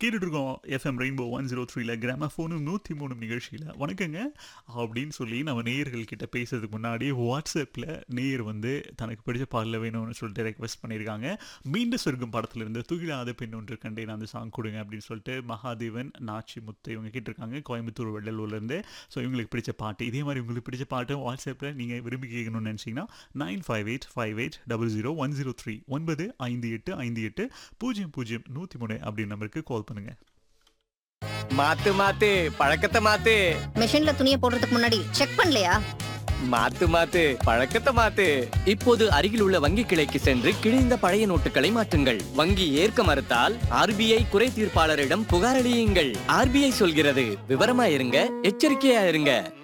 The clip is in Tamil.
கேட்டுட்டு இருக்கோம் எஃப்எம் ரெயின்போ ஒன் ஜீரோ த்ரீல கிராமஃபோனும் நூற்றி மூணு நிகழ்ச்சியில் வணக்கங்க அப்படின்னு சொல்லி நம்ம நேயர்கள் கிட்ட பேசுறதுக்கு முன்னாடி வாட்ஸ்அப்பில் நேயர் வந்து தனக்கு பிடிச்ச பாடல வேணும்னு சொல்லிட்டு ரெக்வஸ்ட் பண்ணியிருக்காங்க மீண்டும் சொர்க்கம் படத்துலேருந்து துகிலாத பெண் ஒன்று கண்டேன் அந்த சாங் கொடுங்க அப்படின்னு சொல்லிட்டு மகாதேவன் நாச்சி முத்து இவங்க கேட்டிருக்காங்க கோயம்புத்தூர் வெள்ளலூர்லேருந்து ஸோ இவங்களுக்கு பிடிச்ச பாட்டு இதே மாதிரி உங்களுக்கு பிடிச்ச பாட்டு வாட்ஸ்அப்பில் நீங்கள் விரும்பி கேட்கணும்னு நினச்சிங்கன்னா nine five eight five eight double zero one zero three ஒன்பது ஐந்து எட்டு ஐந்து எட்டு பூஜ்ஜியம் பூஜ்ஜியம் நூற்றி மூணு அப்படின்னு நம்பருக்கு கால் பண்ணுங்கள் மாத்து மாத்து பழக்கத்தை மாத்து மெஷின்ல துணியை போடுறதுக்கு முன்னாடி செக் பண்ணலையா மாத்து மாத்து பழக்கத்தை மாத்து இப்போது அருகில் உள்ள வங்கி கிளைக்கு சென்று கிழிந்த பழைய நோட்டுகளை மாற்றுங்கள் வங்கி ஏற்க மறுத்தால் ஆர்பிஐ குறை தீர்ப்பாளரிடம் புகார் அளியுங்கள் ஆர்பிஐ சொல்கிறது விவரமா இருங்க எச்சரிக்கையா இருங்க